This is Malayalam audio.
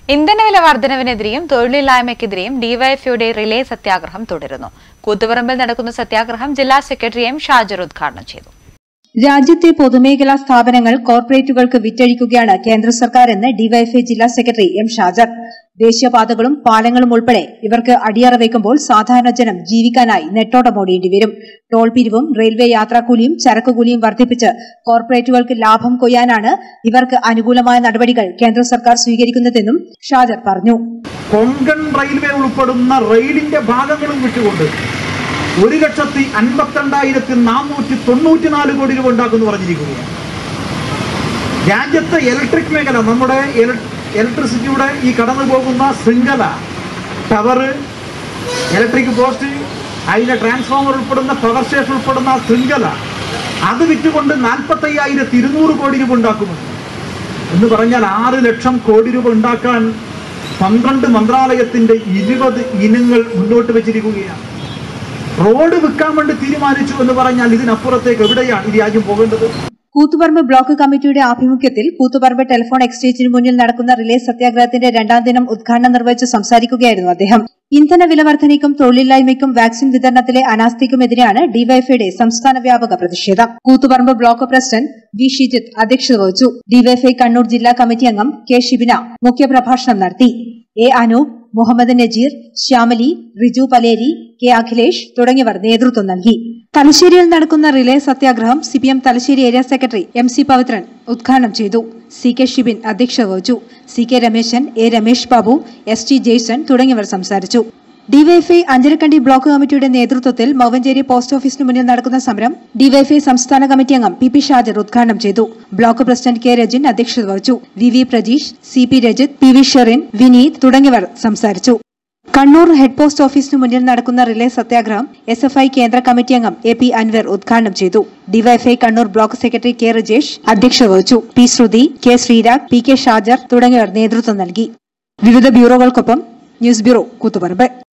ഇന്ധനവില വർധനവിനെതിരെയും തൊഴിലില്ലായ്മയ്ക്കെതിരെയും ഡിവൈഎഫ്ഐയുടെ റിലേ സത്യാഗ്രഹം തുടരുന്നു കൂത്തുപറമ്പിൽ നടക്കുന്ന സത്യാഗ്രഹം ജില്ലാ സെക്രട്ടറി എം ഷാജർ ഉദ്ഘാടനം ചെയ്തു രാജ്യത്തെ പൊതുമേഖലാ സ്ഥാപനങ്ങൾ കോർപ്പറേറ്റുകൾക്ക് വിറ്റഴിക്കുകയാണ് കേന്ദ്ര സർക്കാർ എന്ന് ഡിവൈഎഫ്ഐ ജില്ലാ സെക്രട്ടറി എം ഷാജർ ദേശീയപാതകളും പാലങ്ങളും ഉൾപ്പെടെ ഇവർക്ക് അടിയറ വയ്ക്കുമ്പോൾ സാധാരണ ജനം ജീവിക്കാനായി നെട്ടോട്ടമോടേണ്ടി വരും ടോൾ പിരിവും റെയിൽവേ യാത്രാക്കൂലിയും ചരക്കുകൂലിയും വർദ്ധിപ്പിച്ച് കോർപ്പറേറ്റുകൾക്ക് ലാഭം കൊയ്യാനാണ് ഇവർക്ക് അനുകൂലമായ നടപടികൾ കേന്ദ്ര സർക്കാർ സ്വീകരിക്കുന്നതെന്നും ഷാജർ പറഞ്ഞു കൊങ്കൺ റെയിൽവേ ഉൾപ്പെടുന്ന റെയിലിന്റെ ഭാഗങ്ങളും വിട്ടുകൊണ്ട് ഒരു ലക്ഷത്തി അൻപത്തിരണ്ടായിരത്തി നാനൂറ്റി തൊണ്ണൂറ്റിനാല് കോടി രൂപ ഉണ്ടാക്കുമെന്ന് പറഞ്ഞിരിക്കുകയാണ് രാജ്യത്തെ ഇലക്ട്രിക് മേഖല നമ്മുടെ ഇല- ഇലക്ട്രിസിറ്റിയുടെ ഈ കടന്നു പോകുന്ന ശൃംഖല ടവറ് ഇലക്ട്രിക് പോസ്റ്റ് അതിന്റെ ട്രാൻസ്ഫോമർ ഉൾപ്പെടുന്ന പവർ സ്റ്റേഷൻ ഉൾപ്പെടുന്ന ആ ശൃംഖല അത് വിറ്റുകൊണ്ട് നാൽപ്പത്തയ്യായിരത്തി ഇരുന്നൂറ് കോടി രൂപ ഉണ്ടാക്കുമെന്ന് എന്ന് പറഞ്ഞാൽ ആറ് ലക്ഷം കോടി രൂപ ഉണ്ടാക്കാൻ പന്ത്രണ്ട് മന്ത്രാലയത്തിന്റെ ഇരുപത് ഇനങ്ങൾ മുന്നോട്ട് വെച്ചിരിക്കുകയാണ് റോഡ് വിൽക്കാൻ വേണ്ടി തീരുമാനിച്ചു എന്ന് പറഞ്ഞാൽ ഇതിനപ്പുറത്തേക്ക് എവിടെയാണ് ഈ രാജ്യം പോകേണ്ടത് കൂത്തുപറമ്പ് ബ്ലോക്ക് കമ്മിറ്റിയുടെ ആഭിമുഖ്യത്തിൽ കൂത്തുപറമ്പ് ടെലിഫോൺ എക്സ്ചേഞ്ചിന് മുന്നിൽ നടക്കുന്ന റിലേ സത്യാഗ്രഹത്തിന്റെ രണ്ടാം ദിനം ഉദ്ഘാടനം നിർവഹിച്ച് സംസാരിക്കുകയായിരുന്നു അദ്ദേഹം ഇന്ധന വില വർധനയ്ക്കും തൊഴിലില്ലായ്മയ്ക്കും വാക്സിൻ വിതരണത്തിലെ അനാസ്ഥയ്ക്കുമെതിരെയാണ് ഡിവൈഎഫ്ഐയുടെ സംസ്ഥാന വ്യാപക പ്രതിഷേധം Koothuparamba block president V Shijith അധ്യക്ഷത വഹിച്ചു ഡിവൈഎഫ്ഐ കണ്ണൂർ ജില്ലാ കമ്മിറ്റി അംഗം കെ ഷിബിന മുഖ്യപ്രഭാഷണം നടത്തി എ അനൂപ് മുഹമ്മദ് നജീർ ശ്യാമലി റിജു പലേരി കെ അഖിലേഷ് തുടങ്ങിയവർ നേതൃത്വം നൽകി തലശ്ശേരിയിൽ നടക്കുന്ന relay satyagraha CPM Thalassery area secretary M C Pavithran ഉദ്ഘാടനം ചെയ്തു സി കെ ഷിബിൻ അധ്യക്ഷത വഹിച്ചു C K Rameshan A Ramesh Babu S T Jaison തുടങ്ങിയവർ സംസാരിച്ചു ഡിവൈഎഫ്ഐ അഞ്ചരക്കണ്ടി ബ്ലോക്ക് കമ്മിറ്റിയുടെ നേതൃത്വത്തിൽ മൗവഞ്ചേരി പോസ്റ്റ് ഓഫീസിന് മുന്നിൽ നടക്കുന്ന സമരം ഡിവൈഎഫ്ഐ സംസ്ഥാന കമ്മിറ്റി അംഗം പി പി ഷാജർ ഉദ്ഘാടനം ചെയ്തു ബ്ലോക്ക് പ്രസിഡന്റ് കെ രജിൻ അധ്യക്ഷത വഹിച്ചു V V Prajeesh C P Rajith P V Sherin Vineeth തുടങ്ങിയവർ സംസാരിച്ചു കണ്ണൂർ ഹെഡ് പോസ്റ്റ് ഓഫീസിന് മുന്നിൽ നടക്കുന്ന relay satyagraha S F I കേന്ദ്ര കമ്മിറ്റി അംഗം എ പി അൻവർ ഉദ്ഘാടനം ചെയ്തു DYFI Kannur block secretary K Rajesh അധ്യക്ഷത വഹിച്ചു P Shruthi K Sreerag P K Shajar തുടങ്ങിയവർ നേതൃത്വം നൽകി വിവിധ ബ്യൂറോകൾക്കൊപ്പം ന്യൂസ് ബ്യൂറോ കൂത്തുപറമ്പ്